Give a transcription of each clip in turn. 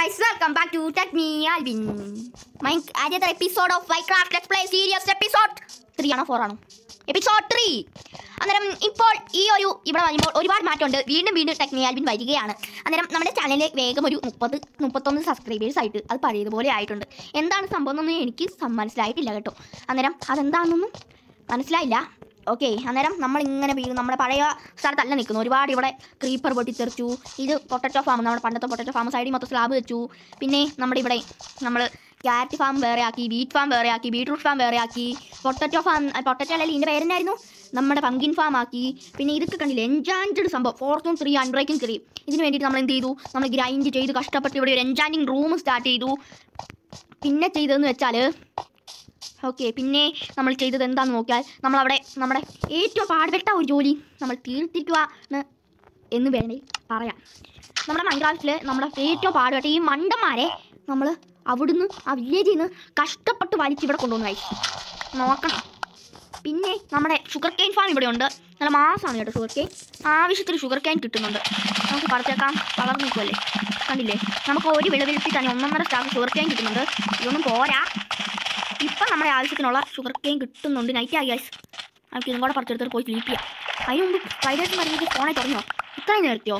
Guys welcome back to tech me Albin my ആദ്യത്തെ episode of Minecraft let's play serious episode three ആണോ four ആണോ episode three അന്നേരം ഇപ്പോൾ ഈ ഒരു ഇവിടെ വരുമ്പോൾ ഒരുപാട് മാറ്റമുണ്ട് വീണ്ടും വീണ്ടും ടെക് മീ ആൽബിൻ വരികയാണ് അന്നേരം നമ്മുടെ ചാനലിൽ വേഗം ഒരു മുപ്പത് മുപ്പത്തൊന്ന് സബ്സ്ക്രൈബേഴ്സ് ആയിട്ട് അത് പഴയതുപോലെ ആയിട്ടുണ്ട് എന്താണ് സംഭവം എന്നൊന്നും എനിക്ക് സം- മനസ്സിലായിട്ടില്ല കേട്ടോ അന്നേരം അതെന്താണെന്നൊന്നും മനസ്സിലായില്ല ഓക്കെ അന്നേരം നമ്മൾ ഇങ്ങനെ വീഴും നമ്മുടെ പഴയ സ്ഥലത്തല്ല നിൽക്കുന്നു ഒരുപാട് ഇവിടെ ക്രീപ്പർ പൊട്ടിത്തെറിച്ചു ഇത് പൊട്ടറ്റോ ഫാം നമ്മുടെ പണ്ടത്തെ പൊട്ടറ്റോ ഫാം സൈഡിൽ മൊത്തം സ്ലാബ് വെച്ചു പിന്നെ നമ്മുടെ ഇവിടെ നമ്മൾ ക്യാരറ്റ് ഫാം വേറെ ആക്കി വീറ്റ് ഫാം വേറെ ആക്കി ബീട്രൂട്ട് ഫാം വേറെ ആക്കി പൊട്ടറ്റോ ഫാം പൊട്ടറ്റോ അല്ലെങ്കിൽ ഇതിൻ്റെ പേരെന്നായിരുന്നു നമ്മുടെ പങ്കിൻ ഫാം ആക്കി പിന്നെ ഇതൊക്കെ കണ്ടില്ലേ എൻജാൻറ്റഡ് സംഭവം ഫോർത്തും ത്രീ അൺബ്രേക്കിംഗ് ത്രീ ഇതിന് വേണ്ടിയിട്ട് നമ്മൾ എന്ത് ചെയ്തു നമ്മൾ ഗ്രൈൻഡ് ചെയ്ത് കഷ്ടപ്പെട്ട് ഇവിടെ ഒരു എൻജാൻറ്റിങ് റൂം സ്റ്റാർട്ട് ചെയ്തു പിന്നെ ചെയ്തതെന്ന് വെച്ചാൽ ഓക്കെ പിന്നെ നമ്മൾ ചെയ്തത് എന്താണെന്ന് നോക്കിയാൽ നമ്മളവിടെ നമ്മുടെ ഏറ്റവും പാടുപെട്ട ഒരു ജോലി നമ്മൾ തീർത്തിരിക്കുക എന്ന് എന്ന് വേണേ പറയാം നമ്മുടെ മൈൻക്രാഫ്റ്റിൽ നമ്മുടെ ഏറ്റവും പാടുപെട്ട ഈ മണ്ടന്മാരെ നമ്മൾ അവിടുന്ന് ആ വില്ലേജിൽ നിന്ന് കഷ്ടപ്പെട്ട് വലിച്ച് ഇവിടെ കൊണ്ടുവന്നു കഴിച്ചു നോക്കണം പിന്നെ നമ്മുടെ ഷുഗർ കെയിൻ ഫാം ഇവിടെ ഉണ്ട് നല്ല മാസമാണ് കേട്ടോ ഷുഗർ കെയിൻ ആവശ്യത്തിന് ഷുഗർ കെയിൻ കിട്ടുന്നുണ്ട് നമുക്ക് പറിച്ചേക്കാം വളർന്നു നിൽക്കുമല്ലേ കണ്ടില്ലേ നമുക്ക് ഒരു വിളവിൽപ്പിൽ തന്നെ ഒന്നൊന്നര സ്റ്റാഫ് ഷുഗർ കെയിൻ കിട്ടുന്നുണ്ട് ഇതൊന്നും പോരാ ഇപ്പം നമ്മുടെ ആവശ്യത്തിനുള്ള ഷുഗർ കെയിൻ കിട്ടുന്നുണ്ട് നൈറ്റ് ആയി ഗൈസ് നമുക്ക് ഇതും കൂടെ പറിച്ചെടുത്തിട്ട് പോയി സ്ലീപ്പ് ചെയ്യാം അതിന് മുമ്പ് വൈകിട്ട് മരുന്നിക്ക് ഫോണെ തുറന്നോ ഇത്രയും നേരത്തെയോ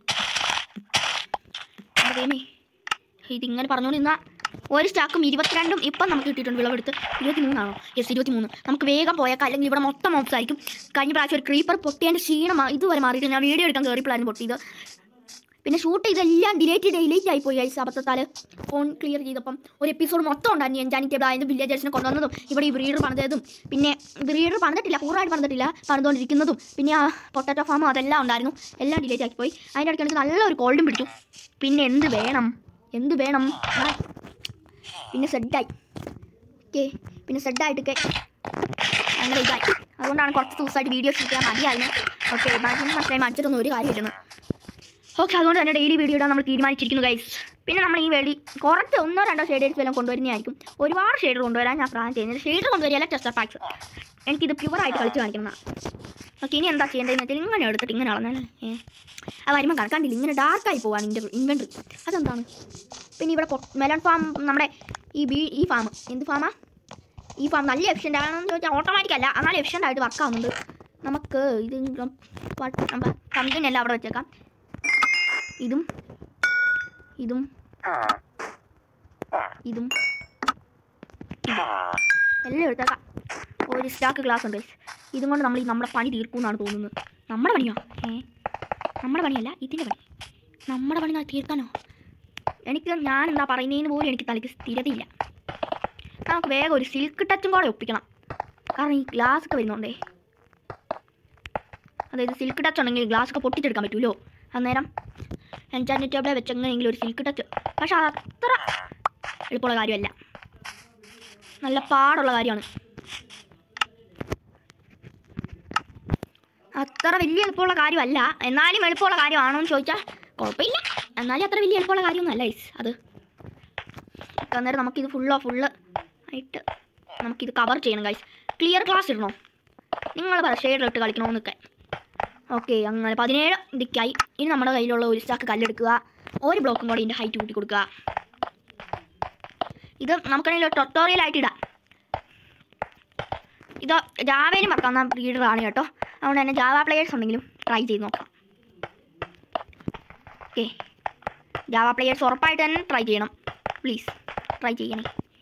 അതേമേ ഇതിങ്ങനെ പറഞ്ഞുകൊണ്ട് നിന്നാൽ ഒരു സ്റ്റാക്കും ഇരുപത്തിരണ്ടും ഇപ്പം നമുക്ക് കിട്ടിയിട്ടുണ്ട് വിളവെടുത്ത് ഇരുപത്തി മൂന്നാണോ യെസ് ഇരുപത്തി മൂന്ന് നമുക്ക് വേഗം പോയേക്കാം അല്ലെങ്കിൽ ഇവിടെ മൊത്തം മോപ്സ് ആയിരിക്കും കഴിഞ്ഞ പ്രാവശ്യം ഒരു ക്രീപ്പർ പൊട്ടിയതിൻ്റെ ക്ഷീണം ഇതുവരെ മാറിയിട്ട് ഞാൻ വീഡിയോ എടുക്കാൻ കയറിയപ്പോഴായിരുന്നു പൊട്ടിയത് പിന്നെ ഷൂട്ട് ചെയ്തെല്ലാം ഡിലേറ്റ് ഡിലേറ്റ് ആയി പോയി ഗൈസ് അബദ്ധത്താൽ ഫോൺ ക്ലിയർ ചെയ്തപ്പം ഒരു എപ്പിസോഡ് മൊത്തം ഉണ്ടായിരുന്നു എൻജാനിറ്റി അതായത് വില്ലേജേഴ്സിനെ കൊണ്ടുവന്നതും ഇവിടെ ഈ ബ്രീഡർ പണിതതും പിന്നെ ബ്രീഡർ പണിതിട്ടില്ല പൂർണ്ണമായിട്ട് പണിതിട്ടില്ല പണിതുകൊണ്ടിരിക്കുന്നതും പിന്നെ ആ പൊട്ടാറ്റോ ഫാമും അതെല്ലാം ഉണ്ടായിരുന്നു എല്ലാം ഡിലേറ്റ് ആക്കി പോയി അതിൻ്റെ ഇടയ്ക്ക് എനിക്ക് നല്ലൊരു കോൾഡും പിടിച്ചു പിന്നെ എന്ത് വേണം എന്ത് വേണം ആ, പിന്നെ സെഡായി ഓക്കെ പിന്നെ സെഡായിട്ടൊക്കെ അങ്ങനെ ഇതായി അതുകൊണ്ടാണ് കുറച്ച് ദിവസമായിട്ട് വീഡിയോസ് ചെയ്യാൻ മതിയായിരുന്നു ഓക്കെ ബാക്കി മനസ്സിലായി മടിച്ചിട്ടൊന്നും ഒരു കാര്യമില്ലെന്ന് ഓക്കെ അതുകൊണ്ട് തന്നെ ഡെയിലി വീഡിയോ ഇടാൻ നമ്മൾ തീരുമാനിച്ചിരിക്കുന്നു ഗൈസ് പിന്നെ നമ്മൾ ഈ വേണ്ടി കുറച്ച് ഒന്നോ രണ്ടോ ഷെയ്ഡേഴ്സ് വല്ലതും കൊണ്ടുവരുന്നതായിരിക്കും ഒരുപാട് ഷെയ്ഡർ കൊണ്ടുവരാൻ ഞാൻ പ്ലാൻ ചെയ്യുന്നത് ഷെയ്ഡർ കൊണ്ടുവരികയല്ല ടെസ്റ്റർ പാക്സ് എനിക്കിത് പ്യുവറായിട്ട് കളിച്ച് കാണിക്കണം ഓക്കെ ഇനി എന്താ ചെയ്യേണ്ടതെന്ന് വെച്ചാൽ ഇങ്ങനെ എടുത്തിട്ട് ഇങ്ങനെ കളഞ്ഞാൽ ഏ അത് വരുമ്പോൾ കാണാൻ കണ്ടില്ല ഇങ്ങനെ ഡാർക്കായി പോവാണ് ഇൻ്റെ ഇൻവെൻട്രി അതെന്താണ് പിന്നെ ഇവിടെ മെലൺ ഫാം നമ്മുടെ ഈ ബീ ഈ ഫാം എന്ത് ഫാമാ ഈ ഫാം നല്ല എഫിഷ്യൻ്റ് ആണെന്ന് ചോദിച്ചാൽ ഓട്ടോമാറ്റിക് അല്ല എന്നാലും എഫിഷ്യൻ്റ് ആയിട്ട് വർക്ക് ആവുന്നുണ്ട് നമുക്ക് ഇത് പമ്പിൻ എല്ലാം അവിടെ വെച്ചേക്കാം ഇതും ഇതും ഇതും ഇതും. എല്ലാം എടുത്തേക്കാം ഒരു സ്റ്റാക്ക് ഗ്ലാസ് ഉണ്ട് ഇതും കൊണ്ട് നമ്മൾ ഈ നമ്മുടെ പണി തീർക്കും എന്നാണ് തോന്നുന്നത് നമ്മുടെ പണിയോ ഏ നമ്മുടെ പണിയല്ല ഇതിൻ്റെ പണി നമ്മുടെ പണി ന- തീർക്കാനോ എനിക്ക് ഞാൻ എന്താ പറയുന്നതിന് പോലും എനിക്ക് തലയ്ക്ക് സ്ഥിരതയില്ല നമുക്ക് വേഗം ഒരു സിൽക്ക് ടച്ചും കൂടെ ഒപ്പിക്കണം കാരണം ഈ ഗ്ലാസ് ഒക്കെ വരുന്നുണ്ടേ അതായത് സിൽക്ക് ടച്ച് ഉണ്ടെങ്കിൽ ഗ്ലാസ് ഒക്കെ പൊട്ടിച്ചെടുക്കാൻ പറ്റുമല്ലോ അന്നേരം എൻചാൻറ്റ് ടേബിളെ വെച്ചെങ്ങനെയെങ്കിലും ഒരു സിൽക്ക് ടച്ച് പക്ഷെ അത് അത്ര എളുപ്പമുള്ള കാര്യമല്ല നല്ല പാടുള്ള കാര്യമാണ് അത്ര വലിയ എളുപ്പമുള്ള കാര്യമല്ല എന്നാലും എളുപ്പമുള്ള കാര്യമാണോ എന്ന് ചോദിച്ചാൽ കുഴപ്പമില്ല എന്നാലും അത്ര വലിയ എളുപ്പമുള്ള കാര്യമൊന്നുമല്ല ഐസ് അത് അന്നേരം നമുക്കിത് ഫുള്ളോ ഫുള്ള് ആയിട്ട് നമുക്കിത് കവർ ചെയ്യണം ഗൈസ് ക്ലിയർ ക്ലാസ് ഇടണോ നിങ്ങൾ പറ ഷെയ്ഡിലിട്ട് കളിക്കണമെന്നൊക്കെ ഓക്കെ അങ്ങനെ പതിനേഴ് ഇതിക്കായി ഇനി നമ്മുടെ കയ്യിലുള്ള ഒരു സ്റ്റാക്ക് കല്ലെടുക്കുക ഒരു ബ്ലോക്കും കൂടി ഇതിൻ്റെ ഹൈറ്റ് കൂട്ടി കൊടുക്കുക ഇത് നമുക്കാണെങ്കിൽ ടൊട്ടോറിയൽ ആയിട്ട് ഇടാം ഇത് ജാവയിലും വർക്കാവുന്ന ബ്രീഡറാണ് കേട്ടോ അതുകൊണ്ട് തന്നെ ജാവ പ്ലെയേഴ്സ് ഉണ്ടെങ്കിലും ട്രൈ ചെയ്ത് നോക്കാം ഓക്കെ ജാവ പ്ലെയേഴ്സ് ഉറപ്പായിട്ട് തന്നെ ട്രൈ ചെയ്യണം പ്ലീസ് ട്രൈ ചെയ്യണേ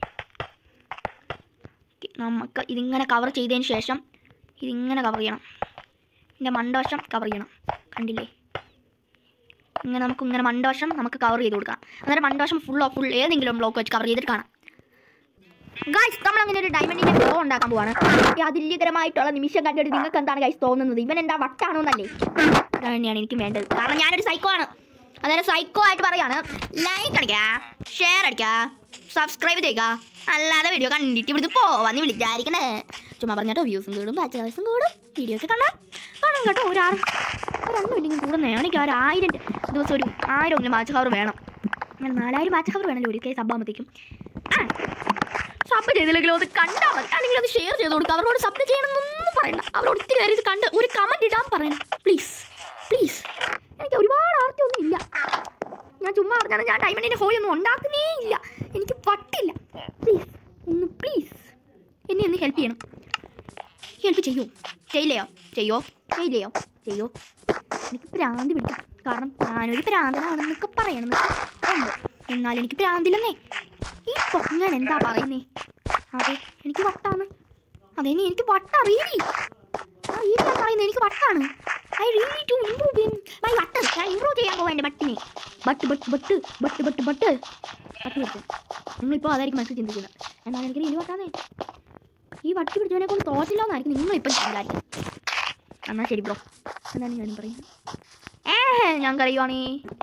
Okay, നമുക്ക് ഇതിങ്ങനെ കവർ ചെയ്തതിന് ശേഷം ഇതിങ്ങനെ കവർ ചെയ്യണം ഇതിൻ്റെ മണ്ടവശം കവർ ചെയ്യണം കണ്ടില്ലേ ഇങ്ങനെ നമുക്ക് ഇങ്ങനെ മണ്ടവശം നമുക്ക് കവർ ചെയ്ത് കൊടുക്കാം അന്നേരം മണ്ടവശം ഫുള്ളോ ഫുൾ ഏതെങ്കിലും ബ്ലോക്ക് വെച്ച് കവർ ചെയ്തിട്ട് കാണാം ഗൈസ് നമ്മൾ അങ്ങനെ ഒരു ഡയമണ്ടിന്റെ ബ്ലോ ഉണ്ടാക്കാൻ പോവാണ് ഈ അതില്യകരമായിട്ടുള്ള നിമിഷം കണ്ടിട്ട് നിങ്ങൾക്ക് എന്താണ് ഗൈസ് തോന്നുന്നത് ഇവൻ എന്താ വട്ടാണോ എന്നല്ലേ അതാണ് തന്നെയാണ് എനിക്ക് വേണ്ടത് കാരണം ഞാനൊരു സൈക്കോ ആണ് അതായത് സൈക്കോ ആയിട്ട് പറയാണ് ലൈക്ക് അടിക്കുക ഷെയർ അടിക്കുക സബ്സ്ക്രൈബ് ചെയ്യുക അല്ലാതെ വീഡിയോ കണ്ടിട്ട് ഇവിടുന്ന് പോവാന്ന് വിളിച്ചായിരിക്കണേ ചുമ്മാ പറഞ്ഞിട്ടോ വ്യൂസും കൂടും ബാച്ചേഴ്സും കൂടും വീഡിയോസ് കണ്ടാൽ കാണാം കേട്ടോ ഒരാറ് ഒരൊന്നും ഇല്ലെങ്കിൽ കൂടുന്നതാണ് എനിക്ക് ഒരു ആയിരം ദിവസം ഒരു ആയിരം ഒന്നും ബാച്ച് കവർ വേണം അങ്ങനെ നാലായിരം ബാച്ച് കവർ വേണമല്ലോ ഒരു കൈ സബ്ബാകുമ്പോഴത്തേക്കും ആ സബ് ചെയ്തില്ലെങ്കിലും അത് കണ്ടാൽ മതി അല്ലെങ്കിൽ അത് ഷെയർ ചെയ്ത് കൊടുക്കുക അവരോട് സബ് ചെയ്യണമെന്നൊന്നും പറയണ്ട അവരോട് ഒത്തിരി നേരം ഇത് കണ്ട് ഒരു കമൻറ്റ് ഇടാൻ പറയണം പ്ലീസ് പ്ലീസ് എനിക്ക് ഒരുപാട് ആർത്തിയൊന്നും ഇല്ല ഞാൻ ചുമ്മാ പറഞ്ഞാണ് ഞാൻ ഡയമണ്ടിൻ്റെ ഫോയി ഒന്നും ഉണ്ടാക്കുന്നേ ഇല്ല എനിക്ക് പറ്റില്ല പ്ലീസ് ഒന്ന് പ്ലീസ് എന്നെ ഒന്ന് ഹെൽപ്പ് ചെയ്യണം ഹെൽപ്പ് ചെയ്യൂ ചെയ്യില്ലയോ ചെയ്യോ ചെയ്യില്ലയോ ചെയ്യോ എനിക്ക് ഭ്രാന്തി പിടിക്കും കാരണം ഞാനൊരു ഭ്രാന്തനാണെന്നൊക്കെ പറയണമെന്നൊക്കെ ഉണ്ട് എന്നാൽ എനിക്ക് ഭ്രാന്തില്ലെന്നേ ഈ പൊങ്ങൻ എന്താ പറയുന്നേ അതെ എനിക്ക് വട്ടാണ് അതെ നീ എനിക്ക് വട്ട അറിയില്ലേ അറിയില്ല ഞാൻ പറയുന്നത് എനിക്ക് വട്ടാണ് I really to improve in my വട്ട് ഞാൻ ഇംപ്രൂവ് ചെയ്യാൻ പോവാ എൻ്റെ ബട്ടിനെ but but but but but but but but നിങ്ങളിപ്പോൾ അതായിരിക്കും മനസ്സിൽ ചിന്തിക്കുന്നത് എന്നാൽ എനിക്ക് ഇനി വട്ടാന്നേ ഈ വട്ടി പിടിച്ചവനെ കൊണ്ട് തോറ്റില്ല എന്നായിരിക്കും നിങ്ങളിപ്പം വിചാരിക്കുന്നത് എന്നാൽ ശരി ബ്രോ എന്താണ് ഞാനും പറയുന്നത് ഏ ഞാൻ കറിയുവാണേ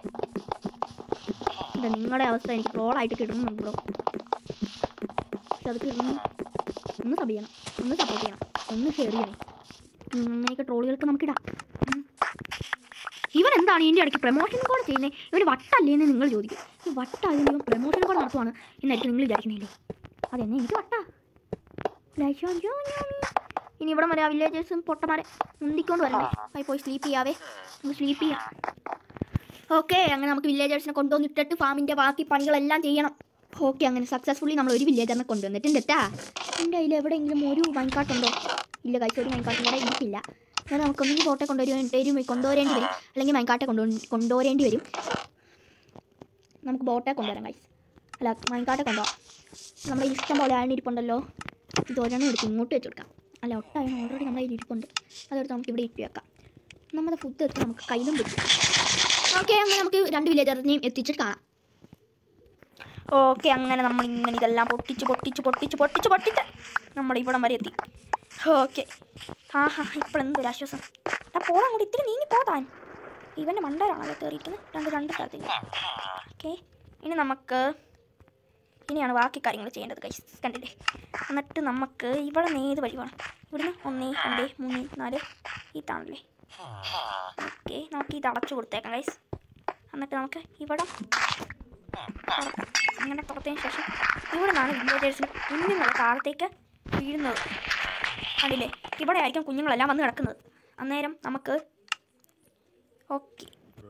ഇത് നിങ്ങളുടെ അവസ്ഥ എനിക്ക് ട്രോളായിട്ട് കിട്ടുന്നുണ്ട് ബ്രോ പക്ഷെ അത് കിട്ടുന്നു ഒന്ന് സബ് ചെയ്യണം ഒന്ന് സപ്പോർട്ട് ചെയ്യണം ഒന്ന് ഷെയർ ചെയ്യണം ഇങ്ങനെയൊക്കെ ട്രോളുകൾക്ക് നമുക്കിടാം ഉം. ഇവൻ എന്താണ് ഇതിൻ്റെ ഇടയ്ക്ക് പ്രൊമോഷൻ കൂടെ ചെയ്യുന്നത് ഇവന് വട്ടല്ലേ എന്ന് നിങ്ങൾ ചോദിക്കും ഈ വട്ടായതുകൊണ്ട് ഇവൻ പ്രൊമോഷൻ കൂടെ നടത്തുവാണ് എന്നായിരിക്കും നിങ്ങൾ വിചാരിക്കുന്നില്ലേ അതെന്നെ എനിക്ക് വട്ടാ ലൈഷോ, അയ്യോ, ഞാൻ- ഇനി ഇവിടെ വരെ വില്ലേജേഴ്സും പൊട്ടമാരെ മുന്തിക്കൊണ്ട് വരണ്ടേ ആയി പോയി സ്ലീപ്പ് ചെയ്യാവേ നമുക്ക് സ്ലീപ്പ് ചെയ്യാം ഓക്കെ അങ്ങനെ നമുക്ക് വില്ലേജേഴ്സിനെ കൊണ്ടുവന്നിട്ടിട്ട് ഫാമിൻ്റെ ബാക്കി പണികളെല്ലാം ചെയ്യണം ഓക്കെ അങ്ങനെ സക്സസ്ഫുള്ളി നമ്മൾ ഒരു വില്ലേജറിനെ കൊണ്ടുവന്നിട്ടുണ്ട് കേട്ടാ എൻ്റെ കയ്യിൽ എവിടെയെങ്കിലും ഒരു മൈൻകാട്ടുണ്ടോ ഇല്ല കഴിച്ച ഒരു മൈൻകാട്ടും കൂടെ എനിക്കില്ല ഞാൻ നമുക്കൊന്നെങ്കിൽ ബോട്ടെ കൊണ്ടുവരും വരും കൊണ്ടുവരേണ്ടി വരും അല്ലെങ്കിൽ മൈൻകാട്ടെ കൊണ്ടു കൊണ്ടുവരേണ്ടി വരും നമുക്ക് ബോട്ടെ കൊണ്ടുവരാം കൈസ് അല്ല മൈൻകാട്ടെ കൊണ്ടുപോകാം നമ്മുടെ ഇഷ്ടം പോലെ ആയതിന് ഇരിപ്പുണ്ടല്ലോ ഇത് ഒരെണ്ണം എടുത്ത് ഇങ്ങോട്ട് വെച്ച് കൊടുക്കാം അല്ല ഒട്ടായതിന് ഓൾറെഡി നമ്മുടെ കയ്യിൽ ഇരിപ്പുണ്ട് അതെടുത്ത് നമുക്ക് ഇവിടെ ഇട്ട് വെക്കാം നമ്മുടെ ഫുഡ് എടുത്ത് നമുക്ക് കയ്യിലും പിടിക്കും ഓക്കെ അങ്ങനെ നമുക്ക് രണ്ട് വില്ലേജറിനെയും എത്തിച്ചിട്ട് കാണാം ഓക്കെ അങ്ങനെ നമ്മൾ ഇങ്ങനെ ഇതെല്ലാം പൊട്ടിച്ച് പൊട്ടിച്ച് പൊട്ടിച്ച് പൊട്ടിച്ച് പൊട്ടിച്ച് നമ്മൾ ഇവിടം വരെ എത്തി ഓക്കെ ആ ഹാ ഇപ്പോഴെന്തൊരു ആശ്വാസം ആ പോകാൻ കൂടി ഇത്തിരി നീങ്ങി പോകാൻ ഇവൻ്റെ മണ്ടരാണല്ലോ കയറിയിരിക്കുന്നത് രണ്ട് രണ്ട് സ്ഥലത്തേക്ക് ഓക്കെ ഇനി നമുക്ക് ഇനിയാണ് ബാക്കി കാര്യങ്ങൾ ചെയ്യേണ്ടത് കൈ കണ്ടില്ലേ എന്നിട്ട് നമുക്ക് ഇവിടെ നിന്ന് ഏത് വഴി വേണം ഇവിടുന്ന് ഒന്ന് രണ്ട് മൂന്ന് നാല് ഈ താണല്ലേ ഓക്കെ നമുക്ക് ഇത് അടച്ചു കൊടുത്തേക്കാം ഗൈസ് എന്നിട്ട് നമുക്ക് ഇവിടെ തുറക്കാം അങ്ങനെ തുറത്തതിന് ശേഷം ഇവിടെ നിന്നാണ് വില്ലേജേഴ്സിന് കുഞ്ഞുങ്ങൾ താഴത്തേക്ക് വീഴുന്നത് കണ്ടില്ലേ ഇവിടെ ആയിരിക്കും കുഞ്ഞുങ്ങളെല്ലാം വന്ന് കിടക്കുന്നത് അന്നേരം നമുക്ക് ഓക്കെ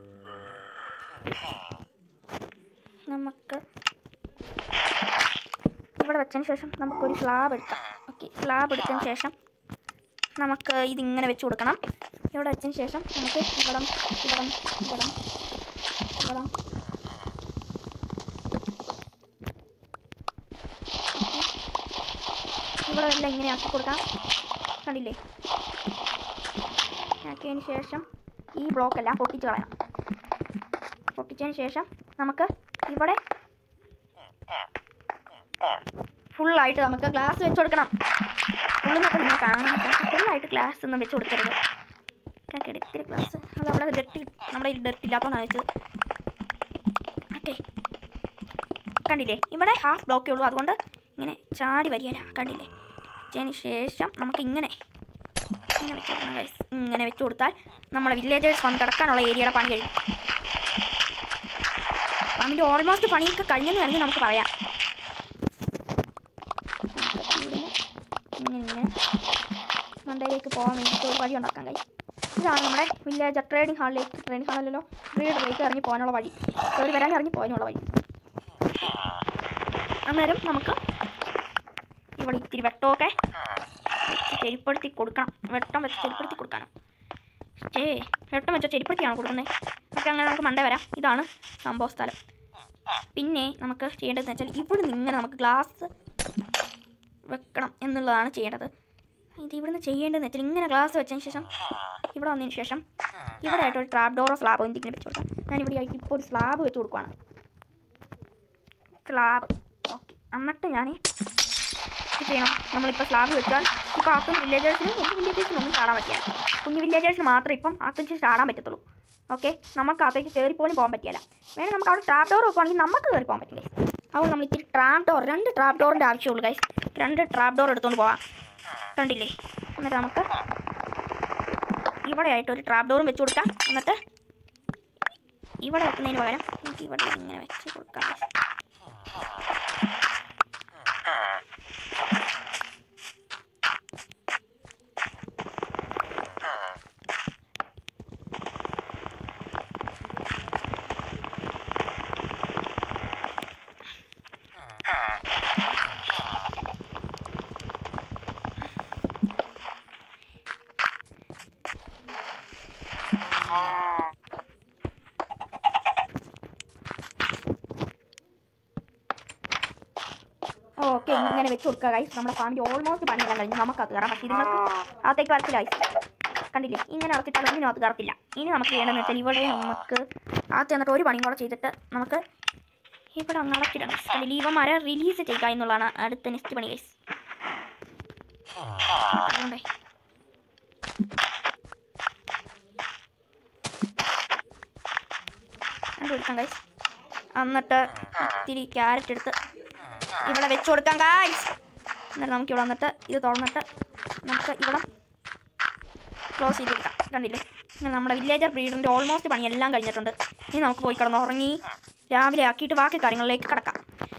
നമുക്ക് ഇവിടെ വെച്ചതിന് ശേഷം നമുക്കൊരു സ്ലാബ് എടുക്കാം ഓക്കെ സ്ലാബ് എടുത്തതിന് ശേഷം നമുക്ക് ഇതിങ്ങനെ വെച്ച് കൊടുക്കണം ഇവിടെ വെച്ചതിന് ശേഷം നമുക്ക് ഇവിടം ഇവിടം ഇവിടം ഇവിടം ഇവിടെ എല്ലാം ഇങ്ങനെ ആക്കി കൊടുക്കാം കണ്ടില്ലേ ആക്കിയതിന് ശേഷം ഈ ബ്ലോക്ക് എല്ലാം പൊട്ടിച്ച് കളയണം പൊട്ടിച്ചതിന് ശേഷം നമുക്ക് ഇവിടെ ഫുള്ളായിട്ട് നമുക്ക് ഗ്ലാസ് വെച്ച് കൊടുക്കണം ഫുള്ളെന്നൊക്കെ നിങ്ങൾ കാണാൻ ഫുള്ളായിട്ട് ഗ്ലാസ് ഒന്നും വെച്ച് കൊടുക്കരുത് കേട്ടോ ഇത്തിരി ഗ്ലാസ് അത് അവിടെ ഡെർട്ടി നമ്മുടെ ഈ ഡെർട്ടി ഇല്ലാത്തതാണ് വെച്ചത് ഓക്കെ കണ്ടില്ലേ ഇവിടെ ഹാഫ് ബ്ലോക്കേ ഉള്ളൂ അതുകൊണ്ട് ഇങ്ങനെ ചാടി വരികയില്ല കണ്ടില്ലേ വെച്ചതിന് ശേഷം നമുക്ക് ഇങ്ങനെ ഇങ്ങനെ വെച്ച് കൊടുക്കണം guys. ഇങ്ങനെ വെച്ച് കൊടുത്താൽ നമ്മുടെ വില്ലേജേഴ്സ് വന്ന് കിടക്കാനുള്ള ഏരിയയുടെ പണി കഴിയും അതിൻ്റെ ഓൾമോസ്റ്റ് പണിയൊക്കെ കഴിഞ്ഞെന്ന് വേണമെങ്കിൽ നമുക്ക് പറയാം ഇങ്ങനെ ഇങ്ങനെ മണ്ടയിലേക്ക് പോകാൻ വേണ്ടിയിട്ട് ഒരു വഴി ഉണ്ടാക്കാൻ കഴിയും ഇതാണ് നമ്മുടെ വില്ലേജ് ട്രേഡിംഗ് ഹാളിലേക്ക് ട്രേഡിംഗ് ഹാളിലല്ലോ വീടിലേക്ക് ഇറങ്ങി പോകാനുള്ള വഴി കയറി വരാൻ ഇറങ്ങി പോകാനുള്ള വഴി അന്നേരം നമുക്ക് ഇവിടെ ഇത്തിരി വെട്ടമൊക്കെ വെച്ച് ചെരിപ്പെടുത്തി കൊടുക്കണം വെട്ടം വെച്ച് ചെരിപ്പെടുത്തി കൊടുക്കണം ഏ വെട്ടം വെച്ച ചെരിപ്പെടുത്തിയാണ് കൊടുക്കുന്നത് ഒക്കെ അങ്ങനെ നമുക്ക് മണ്ടേ വരാം ഇതാണ് സംഭവ സ്ഥലം പിന്നെ നമുക്ക് ചെയ്യേണ്ടതെന്ന് വെച്ചാൽ ഇവിടെ നിന്ന് ഇങ്ങനെ നമുക്ക് ഗ്ലാസ് വെക്കണം എന്നുള്ളതാണ് ചെയ്യേണ്ടത് ഇത് ഇവിടുന്ന് ചെയ്യേണ്ടതെന്ന് വെച്ചാൽ ഇങ്ങനെ ഗ്ലാസ് വെച്ചതിന് ശേഷം ഇവിടെ വന്നതിന് ശേഷം ഇവിടെ ആയിട്ട് ഒരു ട്രാപ്പ് ഡോറോ സ്ലാബോ എന്തെങ്കിലും വെച്ച് കൊടുക്കാം ഞാൻ ഇവിടെ ആയിട്ട് ഇപ്പോൾ ഒരു സ്ലാബ് വെച്ച് കൊടുക്കുവാണ് സ്ലാബ് ഓക്കെ എന്നിട്ട് ഞാൻ ഇത് ചെയ്യണം നമ്മളിപ്പോൾ സ്ലാബ് വെച്ചാൽ ഇപ്പോൾ ആക്കും വില്ലേജേഴ്സിന് കുഞ്ഞു വില്ലേജേഴ്സിന് ഒന്നും ചാടാൻ പറ്റില്ല കുഞ്ഞു വില്ലേജേഴ്സിന് മാത്രമേ ഇപ്പം അകത്തേക്ക് ചാടാൻ പറ്റത്തുള്ളൂ ഓക്കെ നമുക്ക് അകത്തേക്ക് കയറി പോലും പോകാൻ പറ്റില്ല വേണമെങ്കിൽ നമുക്ക് അവിടെ ട്രാപ്പ് ഡോർ വെക്കുവാണെങ്കിൽ നമുക്ക് കയറി പോകാൻ പറ്റില്ലേ അതുകൊണ്ട് നമ്മൾ ഇത്തിരി ട്രാപ്പ് ഡോർ രണ്ട് ട്രാപ്പ് ഡോറിൻ്റെ ആവശ്യമുള്ളൂ ഗൈസ് രണ്ട് ട്രാപ്പ് ഡോർ എടുത്തുകൊണ്ട് പോവാം കണ്ടില്ലേ എന്നിട്ട് നമുക്ക് ഇവിടെ ആയിട്ട് ഒരു ട്രാപ്പ് ഡോറും വെച്ച് കൊടുക്കാം എന്നിട്ട് ഇവിടെ വെക്കുന്നതിന് പകരം നമുക്ക് ഇവിടെ ഇങ്ങനെ വെച്ച് കൊടുക്കാം ഓക്കെ ഇങ്ങനെ വെച്ച് കൊടുക്കുക ഗൈസ് നമ്മുടെ ഫാമിലി ഓൾമോസ്റ്റ് പണിയെല്ലാം കഴിഞ്ഞു നമുക്ക് അത് കയറാം പക്ഷേ ഇതുങ്ങൾക്ക് അകത്തേക്ക് വരത്തില്ല ഗൈസ് കണ്ടില്ലേ ഇങ്ങനെ അടച്ചിട്ടാൽ ഇതിനകത്ത് കയറത്തില്ല ഇനി നമുക്ക് ചെയ്യേണ്ടതെന്ന് വെച്ചാൽ ഇവിടെ നമുക്ക് അകത്ത് എന്നിട്ട് ഒരു പണിയും കൂടെ ചെയ്തിട്ട് നമുക്ക് ഇവിടെ അങ്ങ് അടച്ചിടണം കണ്ടില്ലേ ഇവന്മാരെ റിലീസ് ചെയ്യുക എന്നുള്ളതാണ് അടുത്ത നെക്സ്റ്റ് പണി ഗൈസ് അതുകൊണ്ടേ കണ്ടുപിടിക്കാം ഗൈസ് എന്നിട്ട് ഇത്തിരി ക്യാരറ്റ് എടുത്ത് ഇവിടെ വെച്ച് കൊടുക്കാം ഗൈസ് എന്നിട്ട് നമുക്ക് ഇവിടെ വന്നിട്ട് ഇത് തുറന്നിട്ട് നമുക്ക് ഇവിടെ ക്ലോസ് ചെയ്ത് കൊടുക്കാം കണ്ടില്ലേ ഇങ്ങനെ നമ്മുടെ വില്ലേജർ ബ്രീഡിൻ്റെ ഓൾമോസ്റ്റ് പണിയെല്ലാം കഴിഞ്ഞിട്ടുണ്ട് ഇനി നമുക്ക് പോയി കിടന്ന് ഉറങ്ങി രാവിലെ ആക്കിയിട്ട് ബാക്കി കാര്യങ്ങളിലേക്ക് കിടക്കാം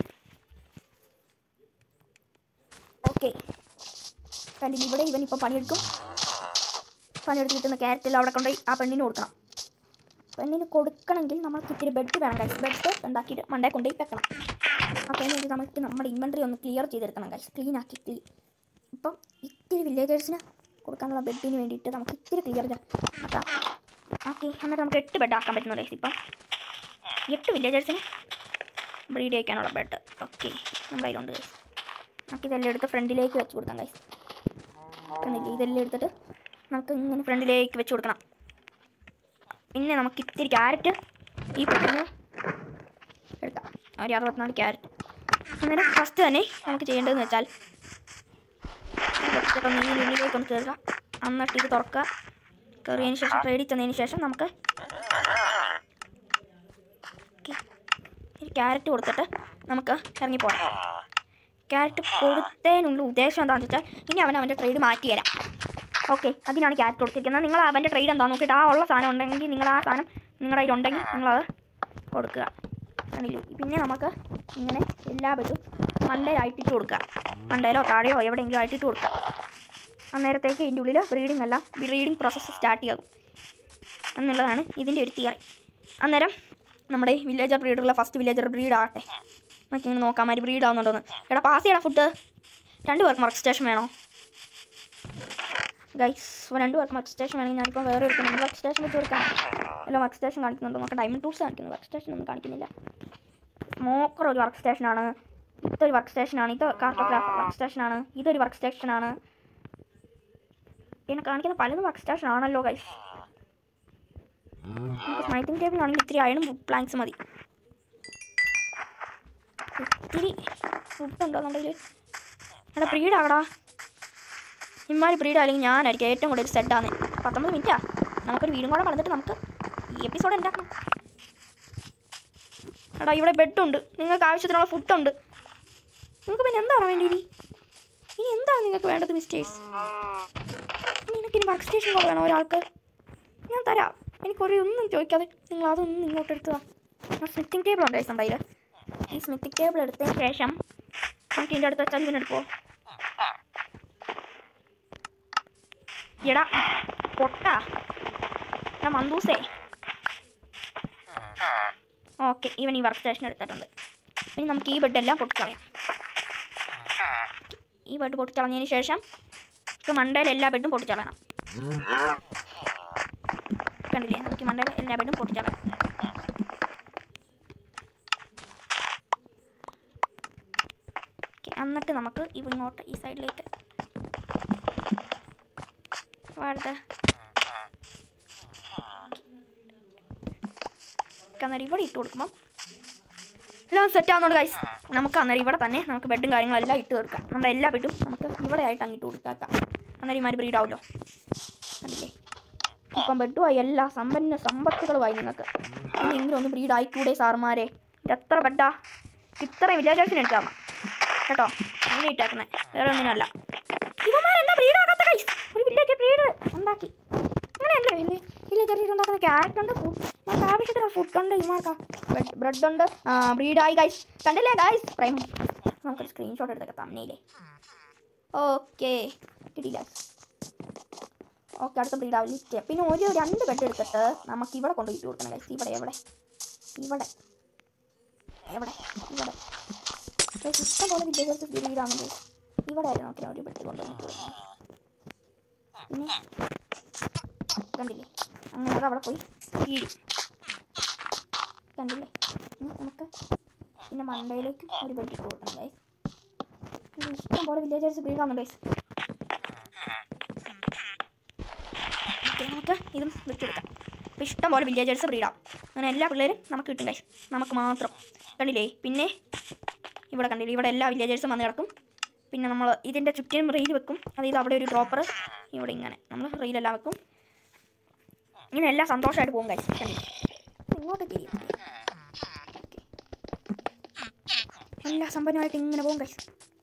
ഓക്കെ കണ്ടില്ലേ ഇവിടെ ഇവൻ ഇപ്പോൾ പണിയെടുക്കും പണിയെടുത്ത് കിട്ടുന്ന ക്യാരറ്റെല്ലാം അവിടെ കൊണ്ടുപോയി ആ പെണ്ണിന് കൊടുക്കണം പെണ്ണിന് കൊടുക്കണമെങ്കിൽ നമുക്ക് ഇത്തിരി ബെഡ് വേണം ഗൈസ് ബെഡ് ഉണ്ടാക്കിയിട്ട് മണ്ടേ കൊണ്ടുപോയി വെക്കണം അപ്പോൾ അതിന് നമുക്ക് നമ്മുടെ ഇൻവെൻട്രി ഒന്ന് ക്ലിയർ ചെയ്തെടുക്കണം ഗൈസ് ക്ലീൻ ആക്കി ക്ലീൻ ഇപ്പം ഇത്തിരി വില്ലേജേഴ്സിന് കൊടുക്കാനുള്ള ബെഡിന് വേണ്ടിയിട്ട് നമുക്ക് ഇത്തിരി ക്ലിയർ ആക്കാം ഓക്കെ എന്നിട്ട് നമുക്ക് എട്ട് ബെഡ് ആക്കാൻ പറ്റുന്നു ഗൈസ് ഇപ്പം എട്ട് വില്ലേജേഴ്സിന് ബ്രീഡ് ചെയ്യിക്കാനുള്ള ബെഡ് ഓക്കെ നമ്മുടെ കയ്യിലുണ്ട് ഗൈസ് നമുക്ക് ഇതെല്ലാം എടുത്ത് ഫ്രണ്ടിലേക്ക് വെച്ച് കൊടുക്കാം ഗൈസ് കണ്ടില്ലേ ഇതെല്ലാം എടുത്തിട്ട് നമുക്ക് ഇങ്ങനെ ഫ്രണ്ടിലേക്ക് വെച്ച് കൊടുക്കണം പിന്നെ നമുക്ക് ഇത്തിരി ക്യാരറ്റ് ഈ പെട്ടെന്ന് എടുക്കാം ഒരു അറുപത്തിനാല് ക്യാരറ്റ് അന്നേരം ഫസ്റ്റ് തന്നെ നമുക്ക് ചെയ്യേണ്ടതെന്ന് വെച്ചാൽ ഇപ്പം ഈ ഉള്ളിലേക്ക് ഒന്ന് കയറുക എന്നിട്ട് ഇത് തുറക്കുക കയറിയതിന് ശേഷം ട്രേഡിൽ ചെന്നതിന് ശേഷം നമുക്ക് ഓക്കെ ഒരു ക്യാരറ്റ് കൊടുത്തിട്ട് നമുക്ക് ഇറങ്ങിപ്പോകാം ക്യാരറ്റ് കൊടുത്തതിനുള്ള ഉദ്ദേശം എന്താണെന്ന് വെച്ചാൽ ഇനി അവൻ അവൻ്റെ ട്രേഡ് മാറ്റി തരാം ഓക്കെ അതിനാണ് ക്യാരറ്റ് കൊടുത്തിരിക്കുന്നത് നിങ്ങൾ അവൻ്റെ ട്രേഡ് എന്താണെന്ന് നോക്കിയിട്ട് ആ ഉള്ള സാധനം ഉണ്ടെങ്കിൽ നിങ്ങൾ ആ സാധനം നിങ്ങളുടെ കയ്യിൽ ഉണ്ടെങ്കിൽ നിങ്ങളത് കൊടുക്കുക കണ്ടില്ലേ പിന്നെ നമുക്ക് ഇങ്ങനെ എല്ലാ ബെഡും മണ്ടയിലായിട്ടിട്ട് കൊടുക്കുക മണ്ടയിലോ താഴെയോ എവിടെയെങ്കിലും ആയിട്ടിട്ട് കൊടുക്കുക അന്നേരത്തേക്ക് ഇതിൻ്റെ ഉള്ളിൽ ബ്രീഡിംഗ് എല്ലാം ബ്രീഡിംഗ് പ്രോസസ്സ് സ്റ്റാർട്ട് ചെയ്യും എന്നുള്ളതാണ് ഇതിൻ്റെ ഒരു തിയറി അന്നേരം നമ്മുടെ വില്ലേജർ ബ്രീഡുള്ള ഫസ്റ്റ് വില്ലേജർ ബ്രീഡ് ആകട്ടെ നമുക്ക് ഇങ്ങനെ നോക്കാം മാതിരി ബ്രീഡ് ആവുന്നുണ്ടോന്ന് എടാ പാസ് ചെയ്യടാ ഫുഡ് രണ്ട് പേർക്ക് വർക്ക് സ്റ്റേഷൻ വേണോ ഗൈസ് രണ്ട് പേർക്ക് വർക്ക് സ്റ്റേഷൻ വേണമെങ്കിൽ ഞാനിപ്പോൾ വേറെ എടുക്കുന്നുണ്ട് വർക്ക് സ്റ്റേഷൻ വെച്ച് കൊടുക്കാം അല്ല വർക്ക് സ്റ്റേഷൻ കാണിക്കുന്നുണ്ട് നമുക്ക് ഡയമണ്ട് ടൂൾസ് കാണിക്കുന്നു വർക്ക് സ്റ്റേഷൻ ഒന്നും കാണിക്കുന്നില്ല മോക്കർ ഒരു വർക്ക് സ്റ്റേഷനാണ് ഇതൊരു വർക്ക് സ്റ്റേഷനാണ് ഇത് കാർട്ടോഗ്രാഫ് വർക്ക് സ്റ്റേഷനാണ് ഇതൊരു വർക്ക് സ്റ്റേഷനാണ് പിന്നെ കാണിക്കുന്ന പലതും വർക്ക് സ്റ്റേഷൻ ആണല്ലോ ഗൈസ് നമുക്ക് സ്മൈറ്റിംഗ് ടേബിൾ ആണെങ്കിൽ ഇത്തിരി അയണും പ്ലാങ്ക്സ് മതി ഇത്തിരി ഫുഡ് ഉണ്ടോ എന്നുണ്ടെങ്കിൽ എടാ ബ്രീഡ് ആകടാ ഇമ്മാരി ബ്രീഡ് അല്ലെങ്കിൽ ഞാനായിരിക്കും ഏറ്റവും കൂടുതൽ സെറ്റാണ് പത്തൊമ്പത് മിനിറ്റാ നമുക്കൊരു വീടും കൂടെ വളർന്നിട്ട് നമുക്ക് ഈ എപ്പിസോഡ് ഉണ്ടാക്കണം എടാ ഇവിടെ ബെഡുണ്ട് നിങ്ങൾക്ക് ആവശ്യത്തിനുള്ള ഫുഡുണ്ട് നിങ്ങൾക്ക് പിന്നെ എന്താണ് വേണ്ടി ഇനി ഇനി എന്താണ് നിങ്ങൾക്ക് വേണ്ടത് മിസ്റ്റേഴ്സ് നിനക്ക് ഇനി വർക്ക് സ്റ്റേഷൻ പോലെ വേണോ ഒരാൾക്ക് ഞാൻ തരാം എനിക്കൊരു ഒന്നും ചോദിക്കാതെ നിങ്ങൾ അതൊന്നും ഇങ്ങോട്ട് എടുത്തതാ ആ സ്മിത്തിങ് ടേബിൾ ഉണ്ട് ഉണ്ടായില്ല ഈ സ്മിത്തിങ് ടേബിൾ എടുത്തതിന് ശേഷം നമുക്ക് ഇതിൻ്റെ അടുത്ത് വെച്ചാൽ ഇതിനെടുപ്പോ എടാ പൊട്ട എടാ മന്ദൂസേ ഓക്കെ ഇവൻ ഈ വർക്ക് സ്റ്റേഷൻ എടുത്തിട്ടുണ്ട് ഇനി നമുക്ക് ഈ ബെഡെല്ലാം പൊട്ടിക്കളയാം ഈ ബെഡ് പൊട്ടിച്ചളഞ്ഞതിന് ശേഷം നമുക്ക് മണ്ടയിൽ എല്ലാ ബെഡും പൊട്ടിച്ചളയണം കണ്ടില്ലേ നമുക്ക് മണ്ടയിൽ എല്ലാ ബെഡും പൊട്ടിച്ചളയാം ഓക്കെ എന്നിട്ട് നമുക്ക് ഇവ ഇങ്ങോട്ട് ഈ സൈഡിലേക്ക് വാഴത്തെ അന്നേരം ഇവിടെ ഇട്ട് കൊടുക്കുമ്പം എല്ലാം സെറ്റ് ആവുന്നുണ്ട് ഗൈസ് നമുക്ക് അന്നേരം ഇവിടെ തന്നെ നമുക്ക് ബെഡും കാര്യങ്ങളെല്ലാം ഇട്ട് കൊടുക്കാം നമ്മുടെ എല്ലാ ബെഡും നമുക്ക് ഇവിടെ ആയിട്ട് അങ്ങിട്ട് കൊടുക്കാം അന്നേരം ഇമാര് ബ്രീഡ് ആവുമല്ലോ അല്ലേ ഇപ്പം ബെഡുമായി എല്ലാ സമ്പന്ന സമ്പത്തുകളുമായി നിങ്ങൾക്ക് ഇനിയെങ്കിലും ഒന്ന് ബ്രീഡ് ആയിക്കൂടെ സാറുമാരെ ഇത് എത്ര ബെഡാ ഇത്രയും വില്ലേജേഴ്സിന് എടുക്കാം കേട്ടോ അങ്ങനെ ഇട്ടേക്കുന്നത് വേറെ ഒന്നിനല്ല ഇവന്മാരെന്താ ബ്രീഡ് ആകാത്ത ഗൈസ് ഒരു വില്ലേജ് ബ്രീഡ് ഉണ്ടാക്കി അങ്ങനെയല്ലേ വലിയ വില്ലേജ് ബ്രീഡ് ഉണ്ടാക്കുന്ന ക്യാരറ്റ് ഉണ്ട് ഫുഡ് നമുക്ക് ആവശ്യത്തിന് ഫുഡ് ഉണ്ട് ഇമാർക്ക ബ്രെഡ് ഉണ്ട് ബ്രീഡായി ഗൈസ് കണ്ടില്ലേ ഗൈസ് പ്രൈം നമുക്കൊരു സ്ക്രീൻഷോട്ട് എടുത്തേക്കാം തമ്മിലേ ഓക്കെ കിട്ടിയില്ല ഓക്കെ അടുത്ത ബ്രീഡ് ആവില്ല പിന്നെ ഒരു രണ്ട് ബെഡ് എടുത്തിട്ട് നമുക്ക് ഇവിടെ കൊണ്ടുപോയി ഇട്ട് കൊടുക്കണം ഗൈസ് ഇവിടെ എവിടെ ഇവിടെ എവിടെ ഇവിടെ ഗൈസ് ഇഷ്ടം പോലെ വില്ലേജസ് ബ്രീഡാണ് ഗൈസ് ഇവിടെ ആയിരുന്നു നോക്കിയാൽ ഒരു ബെഡ് കൊണ്ടുപോയി ഇട്ട് കൊടുക്കണം പിന്നെ കണ്ടില്ലേ അങ്ങനെ അത് അവിടെ പോയി വീഴും കണ്ടില്ലേ ഇനി നമുക്ക് പിന്നെ മണ്ടയിലേക്ക് ഒരു ബെഡ് ഇട്ട് കൊടുക്കണം ഗൈസ് ഇഷ്ടം പോലെ വില്ലേജേഴ്സ് ബ്രീഡാവുന്നുണ്ട് ഗൈസ് ഓക്കെ നമുക്ക് ഇതും വെച്ചെടുക്കാം അപ്പോൾ ഇഷ്ടം പോലെ വില്ലേജേഴ്സ് ബ്രീഡാവും അങ്ങനെ എല്ലാ പിള്ളേരും നമുക്ക് കിട്ടും ഗൈസ് നമുക്ക് മാത്രം കണ്ടില്ലേ പിന്നെ ഇവിടെ കണ്ടില്ലേ ഇവിടെ എല്ലാ വില്ലേജേഴ്സും വന്ന് കിടക്കും പിന്നെ നമ്മൾ ഇതിൻ്റെ ചുറ്റിനും റെയിൽ വെക്കും അതായത് അവിടെ ഒരു ഡ്രോപ്പർ ഇവിടെ ഇങ്ങനെ നമ്മൾ റെയിലെല്ലാം വെക്കും ഇങ്ങനെ എല്ലാം സന്തോഷമായിട്ട് പോകും കഴിച്ചു കണ്ടില്ലേ ഇങ്ങോട്ട് തിരിയും എല്ലാ സമ്പന്നമായിട്ട് ഇങ്ങനെ പോകും കഴിച്ചു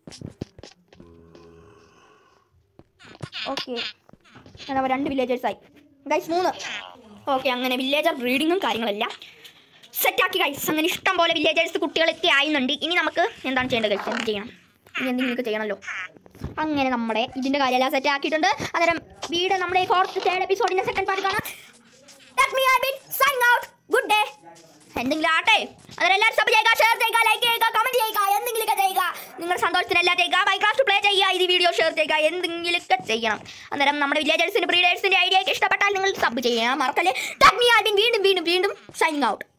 ഓക്കെ അതാ രണ്ട് വില്ലേജേഴ്സായി ഗൈസ് മൂന്ന് ഓക്കെ അങ്ങനെ വില്ലേജർ ബ്രീഡിങ്ങും കാര്യങ്ങളെല്ലാം സെറ്റാക്കി ഗൈസ് അങ്ങനെ ഇഷ്ടം പോലെ വില്ലേജേഴ്സ് കുട്ടികളൊക്കെ ആയിരുന്നുണ്ട് ഇനി നമുക്ക് എന്താണ് ചെയ്യേണ്ടത് ഗൈസ് എന്ത് ചെയ്യണം ഇനി എന്തെങ്കിലുമൊക്കെ ചെയ്യണമല്ലോ അങ്ങനെ നമ്മുടെ ഇതിൻ്റെ കാര്യമെല്ലാം സെറ്റ് ആക്കിയിട്ടുണ്ട് അന്നേരം വീട് നമ്മുടെ ഫോർത്ത് തേർഡ് എപ്പിസോഡിൻ്റെ സെക്കൻഡ് പാർട്ട് കാണാം Let me have been signing out. Good day. എന്തെങ്കിലും ആട്ടെ അന്നേരം എല്ലാവരും സബ് ചെയ്യുക ഷെയർ ചെയ്യുക ലൈക്ക് ചെയ്യുക കമന്റ് ചെയ്യുക എന്തെങ്കിലുമൊക്കെ ചെയ്യുക നിങ്ങളുടെ സന്തോഷത്തിന് എല്ലാം ചെയ്യുക മൈക്രാഫ്റ്റ് പ്ലേ ചെയ്യുക ഇത് വീഡിയോ ഷെയർ ചെയ്യുക എന്തെങ്കിലുമൊക്കെ ചെയ്യണം അന്നേരം നമ്മുടെ വില്ലേജേഴ്സിന്റെ ബ്രീഡേഴ്സിന്റെ ഐഡിയ ഒക്കെ ഇഷ്ടപ്പെട്ടാൽ നിങ്ങൾ സബ് ചെയ്യാം മറക്കല്ലേ Let me have been വീണ്ടും വീണ്ടും വീണ്ടും സൈനിങ് ഔട്ട്